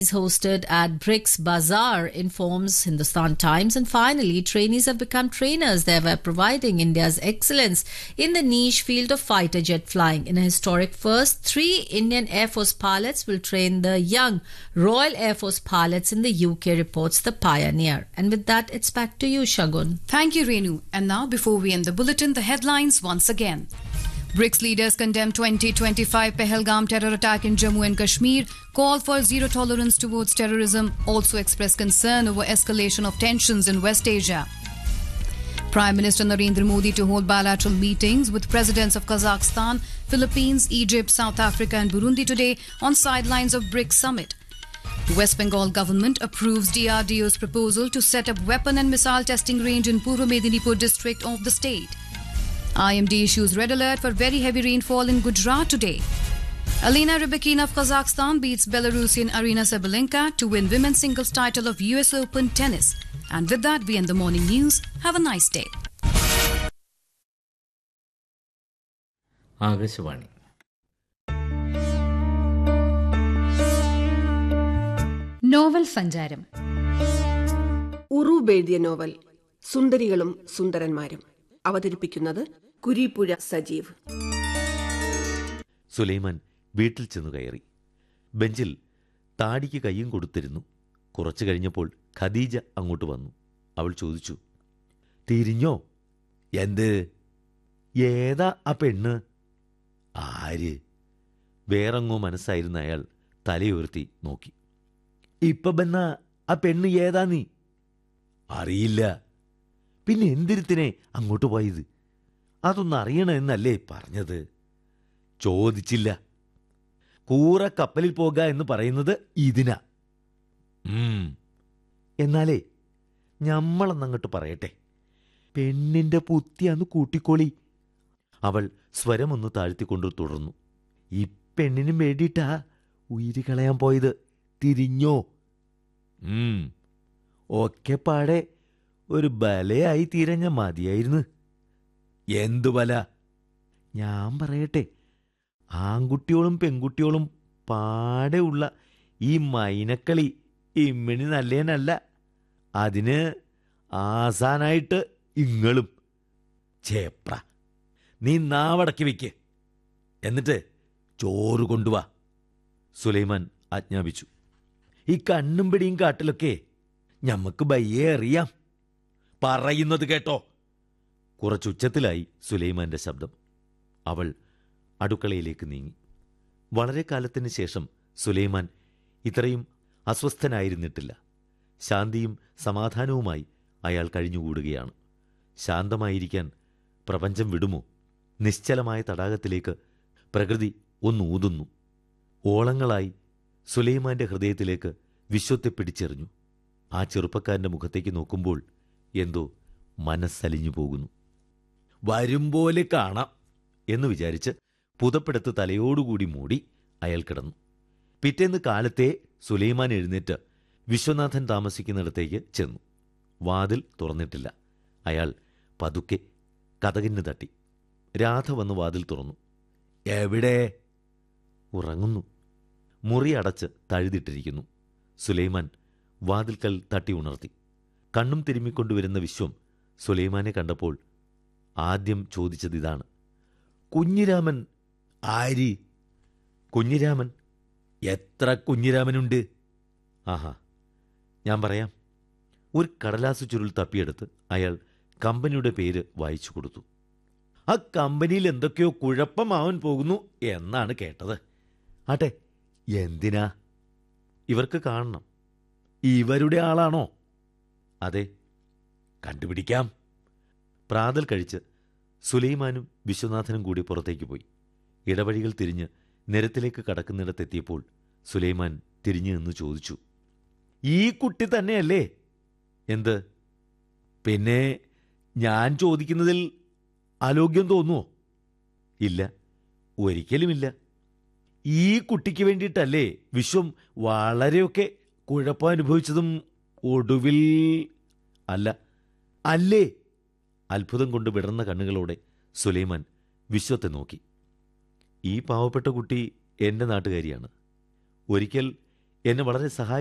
is hosted at BRICS Bazaar, informs Hindustan Times. And finally, trainees have become trainers, thereby providing India's excellence in the niche field of fighter jet flying. In a historic first, three Indian Air Force pilots will train the young Royal Air Force pilots in the UK, reports The Pioneer. And with that, it's back to you, Shagun. Thank you, Renu. And now, before we end the bulletin, the headlines once again. BRICS leaders condemn 2025 Pahalgam terror attack in Jammu and Kashmir, call for zero tolerance towards terrorism, also express concern over escalation of tensions in West Asia. Prime Minister Narendra Modi to hold bilateral meetings with presidents of Kazakhstan, Philippines, Egypt, South Africa, and Burundi today on sidelines of BRICS summit. The West Bengal government approves DRDO's proposal to set up weapon and missile testing range in Purva Medinipur district of the state. IMD issues red alert for very heavy rainfall in Gujarat today. Alina Rybakina of Kazakhstan beats Belarusian Arina Sabalenka to win women's singles title of US Open tennis. And with that, we end the morning news. Have a nice day. Akashvani novel സഞ്ചാരം ഉറൂബ് എഴുതിയ novel സുന്ദരികളും സുന്ദരന്മാരും അവതരിപ്പിക്കുന്നത് കുരീപ്പുഴ സജീവ് സുലൈമാൻ വീട്ടിൽ ചെന്നു കയറി ബെഞ്ചിൽ താടിക്ക് കയ്യും കൊടുത്തിരുന്നു കുറച്ചു കഴിഞ്ഞപ്പോൾ ഖദീജ അങ്ങോട്ട് വന്നു അവൾ ചോദിച്ചു തിരിഞ്ഞോ എന്ത് ഏതാ ആ പെണ്ണ് ആര് വേറെങ്ങോ മനസ്സായിരുന്ന അയാൾ തലയുയർത്തി നോക്കി ഇപ്പൊ ബന്ന ആ പെണ്ണ് ഏതാ നീ അറിയില്ല പിന്നെ എന്തിരുത്തിനെ അങ്ങോട്ട് പോയത് അതൊന്നും അറിയണമെന്നല്ലേ പറഞ്ഞത് ചോദിച്ചില്ല കൂറ കപ്പലിൽ പോകുക എന്ന് പറയുന്നത് ഇതിനാ ഉം. എന്നാലേ ഞമ്മളെന്നങ്ങോട്ട് പറയട്ടെ പെണ്ണിന്റെ പുത്തിയാന്ന് കൂട്ടിക്കോളി അവൾ സ്വരമൊന്ന് താഴ്ത്തിക്കൊണ്ട് തുടർന്നു ഈ പെണ്ണിനും വേണ്ടിയിട്ടാ ഉയിര് കളയാൻ പോയത് തിരിഞ്ഞോ ഉം. ഒക്കെ പാടെ ഒരു ബലയായി തീരഞ്ഞ മതിയായിരുന്നു എന്തു ബല ഞാൻ പറയട്ടെ ആൺകുട്ടിയോളും പെൺകുട്ടിയോളും പാടെ ഉള്ള ഈ മൈനക്കളി ഇമ്മിണി നല്ലേനല്ല അതിന് ആസാനായിട്ട് ഇങ്ങളും ചേപ്ര നീ നാവടക്കി വെക്ക് എന്നിട്ട് ചോറ് കൊണ്ടുവാ സുലൈമാൻ ആജ്ഞാപിച്ചു ഈ കണ്ണും പിടിയും കാട്ടിലൊക്കെ ഞമ്മക്ക് ബയ്യേ അറിയാം പറയുന്നത് കേട്ടോ കുറച്ചുച്ചത്തിലായി സുലൈമാന്റെ ശബ്ദം അവൾ അടുക്കളയിലേക്ക് നീങ്ങി വളരെ കാലത്തിന് ശേഷം സുലൈമാൻ ഇത്രയും അസ്വസ്ഥനായിരുന്നിട്ടില്ല ശാന്തിയും സമാധാനവുമായി അയാൾ കഴിഞ്ഞുകൂടുകയാണ് ശാന്തമായിരിക്കാൻ പ്രപഞ്ചം വിടുമോ നിശ്ചലമായ തടാകത്തിലേക്ക് പ്രകൃതി ഒന്നൂതുന്നു ഓളങ്ങളായി സുലൈമാന്റെ ഹൃദയത്തിലേക്ക് വിശ്വത്തെ പിടിച്ചെറിഞ്ഞു ആ ചെറുപ്പക്കാരന്റെ മുഖത്തേക്ക് നോക്കുമ്പോൾ എന്തോ മനസ്സലിഞ്ഞു പോകുന്നു വരും പോലെ കാണാം എന്ന് വിചാരിച്ച് പുതപ്പെടുത്ത് തലയോടുകൂടി മൂടി അയാൾ കിടന്നു പിറ്റേന്ന് കാലത്തെ സുലൈമാൻ എഴുന്നേറ്റ് വിശ്വനാഥൻ താമസിക്കുന്നിടത്തേക്ക് ചെന്നു വാതിൽ തുറന്നിട്ടില്ല അയാൾ പതുക്കെ കഥകിന് തട്ടി രാധ വന്ന് വാതിൽ തുറന്നു എവിടെ ഉറങ്ങുന്നു മുറി അടച്ച് തഴുതിട്ടിരിക്കുന്നു സുലൈമാൻ വാതിൽക്കൽ തട്ടി ഉണർത്തി കണ്ണും തിരുമ്മിക്കൊണ്ടുവരുന്ന വിശ്വം സുലൈമാനെ കണ്ടപ്പോൾ ആദ്യം ചോദിച്ചത് ഇതാണ് കുഞ്ഞിരാമൻ ആരി കുഞ്ഞിരാമൻ എത്ര കുഞ്ഞിരാമനുണ്ട് ആഹാ ഞാൻ പറയാം ഒരു കടലാസ് ചുരുൾ തപ്പിയെടുത്ത് അയാൾ കമ്പനിയുടെ പേര് വായിച്ചു കൊടുത്തു ആ കമ്പനിയിൽ എന്തൊക്കെയോ കുഴപ്പമാവാൻ പോകുന്നു എന്നാണ് കേട്ടത് ആട്ടെ എന്തിനാ ഇവർക്ക് കാണണം ഇവരുടെ ആളാണോ അതെ കണ്ടുപിടിക്കാം പ്രാതൽ കഴിച്ച് സുലൈമാനും വിശ്വനാഥനും കൂടി പുറത്തേക്ക് പോയി ഇടവഴികൾ തിരിഞ്ഞ് നിരത്തിലേക്ക് കടക്കുന്നിടത്തെത്തിയപ്പോൾ സുലൈമാൻ തിരിഞ്ഞു നിന്ന് ചോദിച്ചു ഈ കുട്ടി തന്നെയല്ലേ എന്ത് പിന്നെ ഞാൻ ചോദിക്കുന്നതിൽ അലോഗ്യം തോന്നുമോ ഇല്ല ഒരിക്കലുമില്ല ഈ കുട്ടിക്ക് വേണ്ടിയിട്ടല്ലേ വിശ്വം വളരെയൊക്കെ കുഴപ്പം അനുഭവിച്ചതും ഒടുവിൽ അല്ല അല്ലേ അത്ഭുതം കൊണ്ട് വിടർന്ന കണ്ണുകളോടെ സുലൈമാൻ വിശ്വത്തെ നോക്കി ഈ പാവപ്പെട്ട കുട്ടി എൻ്റെ നാട്ടുകാരിയാണ് ഒരിക്കൽ എന്നെ വളരെ സഹായി